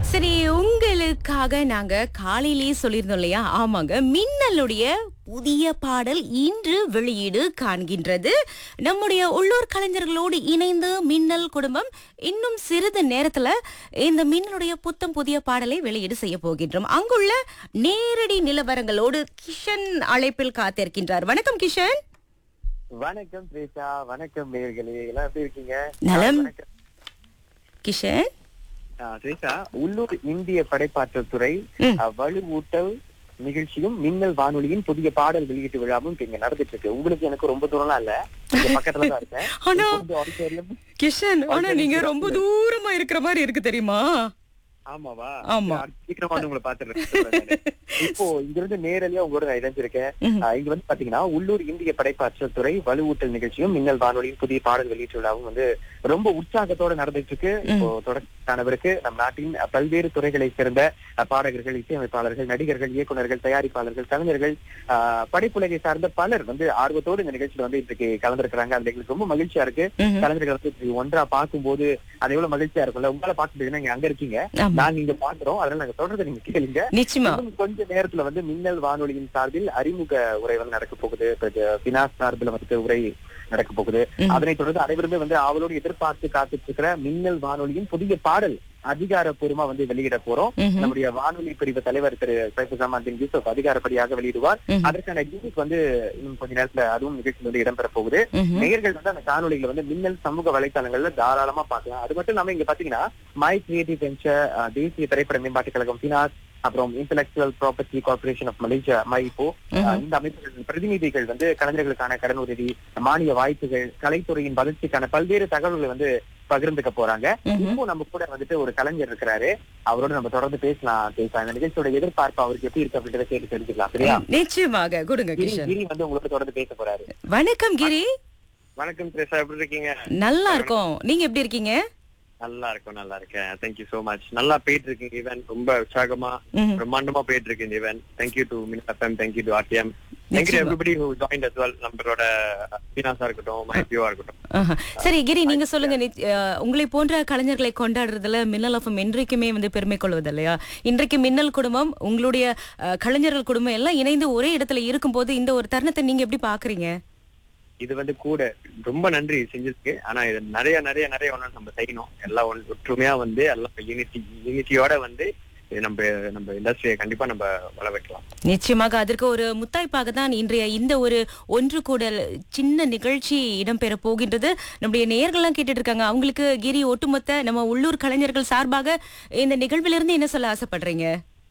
சரி உங்களுக்காக நாங்க காலையிலேயே சொல்லியிருந்தோம் இல்லையா ஆமாங்க மின்னலுடைய புதிய பாடல் இன்று வெளியீடு காண்கின்றது நம்முடைய உள்ளூர் கலைஞர்களோடு இணைந்து மின்னல் குடும்பம் இன்னும் சிறிது நேரத்துல இந்த மின்னலுடைய புத்தம் புதிய பாடலை வெளியீடு செய்ய போகின்றோம் அங்குள்ள நேரடி நிலவரங்களோடு கிஷன் அழைப்பில் காத்திருக்கின்றார் வணக்கம் கிஷன் வணக்கம் பிரேஷா வணக்கம் நேயர்களே எல்லாம் எப்படி இருக்கீங்க நலம். வணக்கம். கிஷன் ஆ, பிரேஷா உள்ளூர் இந்திய படைப்பாற்றல் துறை ம். ஆ, வலுவூட்டல் நிகழ்ச்சியும் மின்னல் வானொலியின் புதிய பாடல் வெளியீட்டு விழாவும் இப்ப இங்க நடந்துட்டு இருக்கு உங்களுக்கு எனக்கு ரொம்ப தூரம்லாம் இல்ல இங்க பக்கத்துல தான் இருக்கேன் ஆனா- இப்போது auditorium- கிஷன் ஆனா நீங்க ரொம்ப தூரமா இருக்கிற மாதிரி இருக்கு தெரியுமா ஆமாவா ஆமா. நான் சீக்கிரமா வந்து உங்களை பாத்துறேன் இப்போ இங்க இருந்து நேரடியா உங்களோட நான் இணைஞ்சிருக்கேன் ம். ஆ, இங்க வந்து பாத்தீங்கன்னா உள்ளூர் இந்திய படைப்பாற்றல் துறை வலுவூட்டல் நிகழ்ச்சியும் மின்னல் வானொலியின் புதிய பாடல் வெளியீட்டு விழாவும் வந்து ரொம்ப உற்சாகத்தோட நடந்துட்டு இருக்கு இப்போ தொடர்ச்சியானவருக்கு நம் நாட்டின் பல்வேறு துறைகளை சேர்ந்த அஹ், பாடகர்கள் இசையமைப்பாளர்கள் நடிகர்கள் இயக்குனர்கள் தயாரிப்பாளர்கள் கலைஞர்கள் ஆஹ், படைப்புலகை சார்ந்த பலர் வந்து ஆர்வத்தோடு இந்த நிகழ்ச்சியில வந்து இன்றைக்கு கலந்துருக்கிறாங்க அதுல எங்களுக்கு ரொம்ப மகிழ்ச்சியா இருக்கு ம்ஹும். கலைஞர்கள் வந்து இப்படி ஒன்றா பார்க்கும்போது அது எவ்வளவு மகிழ்ச்சியா இருக்கும்ல உங்களால பார்க்க முடியுதுன்னா நீங்க அங்க இருக்கீங்க ஆமா. நாங்க இங்க பாக்குறோம் அதனால நாங்க தொடர்ந்து நீங்க கேளுங்க நிச்சயமா இன்னும் கொஞ்ச நேரத்துல வந்து மின்னல் வானொலியின் சார்பில் அறிமுக உரை வந்து நடக்க போகுது இப்ப இது பினாஸ் சார்பில் வந்து உரை நடக்க போகுது ம். அதனைத் தொடர்ந்து அனைவருமே வந்து அவளோடு எதிர்பார்த்து காத்துட்டு இருக்கிற மின்னல் வானொலியின் புதிய பாடல் அதிகாரப்பூர்வமா வந்து வெளியிட போறோம் ம்ஹும். நம்முடைய வானொலி பிரிவு தலைவர் திரு சைஃபுசாமான் யூசப் அதிகாரப்படியாக வெளியிடுவார் ம்ஹும். அதற்கான யூனிட் வந்து இன்னும் கொஞ்ச நேரத்துல அதுவும் நிகழ்ச்சியில் வந்து இடம்பெற போகுது ம்ஹும். நேயர்கள் வந்து அந்த காணொலிகளை வந்து மின்னல் சமூக வலைத்தளங்கள்ல தாராளமா பார்க்கலாம் அது மட்டும் இல்லாம இங்க பாத்தீங்கன்னா மை கிரியேட்டிவ் வெஞ்சர் தேசிய திரைப்பட மேம்பாட்டுக் கழகம் பினாஸ் அப்புறம் Intellectual Property Corporation of Malaysia MyIPO ம்ஹும். இந்த அமைப்புகளின் பிரதிநிதிகள் வந்து கலைஞர்களுக்கான கடன் உதவி மானிய வாய்ப்புகள் கலைத்துறையின் வளர்ச்சிக்கான பல்வேறு தகவல்களை வந்து பகிர்ந்துக்க போறாங்க ம்ஹும். இப்போ நம்ம கூட வந்துட்டு ஒரு கலைஞர் இருக்கிறாரு அவரோட நம்ம தொடர்ந்து பேசலாம் பேசலாம் இந்த நிகழ்ச்சியோட எதிர்பார்ப்பு அவருக்கு எப்படி இருக்கு அப்படின்றத கேட்டு தெரிஞ்சுக்கலாம் சரியா நிச்சயமாக கொடுங்க கிரி கிஷன் கிரி வந்து உங்களுக்கு தொடர்ந்து பேச போறாரு வணக்கம் கிரி வணக்கம் திரேசா எப்படி இருக்கீங்க நல்லா இருக்கோம் நீங்க எப்படி இருக்கீங்க நல்லா இருக்கும் நல்லா இருக்கேன் தேங்க்யூ சோ மச் நல்லா போயிட்டு இருக்கீங்க ஈவன் ரொம்ப உற்சாகமா ம்ஹும். பிரம்மாண்டமா போயிட்டு இருக்கு இந்த ஈவன் தேங்க்யூ டு மின் FM thank you to RTM thank you நிச்சயமா. Everybody who join us as நம்மளோட பீனாஸா இருக்கட்டும் மைபியோவா இருக்கட்டும் ஆஹா. சரி கிரி நீங்க சொல்லுங்க நிச்- அஹ், உங்களை போன்ற கலைஞர்களை கொண்டாடுறதுல மின்னல் எஃப்எம் என்றைக்குமே வந்து பெருமை கொள்வது இல்லையா இன்றைக்கு மின்னல் குடும்பம் உங்களுடைய அஹ், கலைஞர்கள் குடும்பம் எல்லாம் இணைந்து ஒரே இடத்துல இருக்கும்போது இந்த ஒரு தருணத்தை நீங்க எப்படி பாக்குறீங்க இது வந்து கூட ரொம்ப நன்றி செஞ்சதுக்கு ஆனா இது நிறைய நிறைய நிறைய ஒண்ணு நம்ம செய்யணும் எல்லாம் ஒன்- ஒற்றுமையா வந்து எல்லாம் யூனிட்டி யூனிட்டியோட வந்து இது நம்ம நம்ம இண்டஸ்ட்ரியை கண்டிப்பா நம்ம வள வைக்கலாம் நிச்சயமாக அதற்கு ஒரு முத்தாய்ப்பாக தான் இன்றைய இந்த ஒரு ஒன்று கூடல் சின்ன நிகழ்ச்சி இடம்பெற போகின்றது நம்முடைய நேயர்கள்லாம் கேட்டுட்டு இருக்காங்க அவங்களுக்கு கிரி ஒட்டுமொத்த நம்ம உள்ளூர் கலைஞர்கள் சார்பாக இந்த நிகழ்விலிருந்து என்ன சொல்ல ஆசைப்படுறீங்க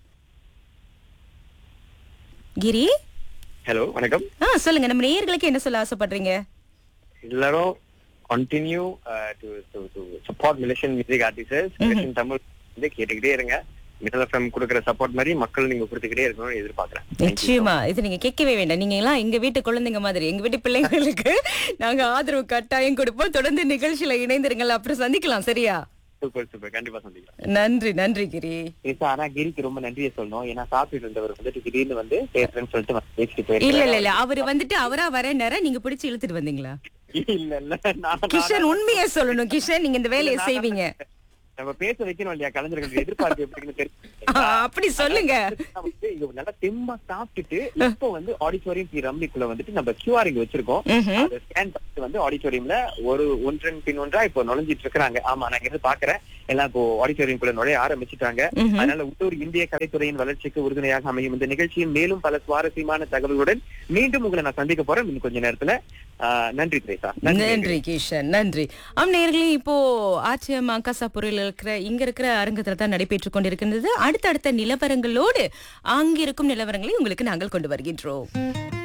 கிரி ஹலோ வணக்கம் ஆ சொல்லுங்க நம்ம நேயர்களுக்கு என்ன சொல்ல ஆசைப்படுறீங்க எல்லாரும் continue to to to support Mileshan music artist Mileshan Tamil வந்து கேட்டுக்கிட்டே இருங்க மிடல் எஃப்எம் கொடுக்குற சப்போர்ட் மாதிரி மக்கள் நீங்க கொடுத்துக்கிட்டே இருக்கணும்னு எதிர்பார்க்கறேன் Thank you so நிச்சயமா இது நீங்க கேட்கவே வேண்டாம் நீங்க எல்லாம் எங்க வீட்டு குழந்தைங்க மாதிரி எங்க வீட்டு பிள்ளைங்களுக்கு நாங்க ஆதரவு கட்டாயம் கொடுப்போம் தொடர்ந்து நிகழ்ச்சியில இணைந்திருங்கள் அப்புறம் சந்திக்கலாம் சரியா சூப்பர் சூப்பர் கண்டிப்பா சந்திக்கலாம் நன்றி நன்றி கிரி Yes, ஆனா கிரிக்கு ரொம்ப நன்றியை சொல்லணும் ஏன்னா சாப்பிட்டு இருந்தவர் வந்துட்டு திடீர்னு வந்து பேசுறேன்னு சொல்லிட்டு வந்து பேசிட்டு இல்ல போயிருக்காரு இல்ல இல்ல அவரு வந்துட்டு அவரா வர நேரம் நீங்க பிடிச்சு இழுத்துட்டு வந்தீங்களா இல்ல இல்ல நான் கிஷன் உண்மையை சொல்லணும் கிஷன் நீங்க இந்த வேலையை செய்வீங்க நம்ம பேச வைக்கணும் இல்லையா கலைஞர்களுக்கு எதிர்பார்ப்பு எப்படின்னு ஆ, தெரியும் அப்படி சொல்லுங்க வந்து இங்க நல்லா தெம்பா சாப்பிட்டுட்டு இப்போ வந்து ஆடிட்டோரியம் டி ரம்லிக்குள்ள வந்துட்டு நம்ம கியூஆர் இங்க வச்சிருக்கோம் ம்ஹும். அதை ஸ்கேன் பண்ணிட்டு வந்து ஆடிட்டோரியம்ல ஒரு ஒன்றன் பின் ஒன்றா இப்போ நுழைஞ்சிட்டு இருக்காங்க ஆமா நான் இருந்து பாக்குறேன் எல்லாம் இப்போ ஆடிட்டோரியம் குள்ள நுழைய ஆரம்பிச்சுட்டாங்க ம்ஹும். அதனால உள்ளூர் இந்திய கலைத்துறையின் வளர்ச்சிக்கு உறுதுணையாக அமையும் இந்த நிகழ்ச்சியில் மேலும் பல சுவாரஸ்யமான தகவல்களுடன் மீண்டும் உங்களை நான் சந்திக்க போறேன் இன்னும் கொஞ்ச நேரத்துல ஆஹ் நன்றி திரேசா நன்றி கிஷன் நன்றி ஆம் நேயர்களே இப்போ ஆச்சியம் அங்காசாபுரியில் இருக்கிற இங்க இருக்கிற அரங்கத்துல தான் நடைபெற்றுக் கொண்டிருக்கின்றது அடுத்தடுத்த நிலவரங்களோடு அங்கிருக்கும் நிலவரங்களை உங்களுக்கு நாங்கள் கொண்டு வருகின்றோம்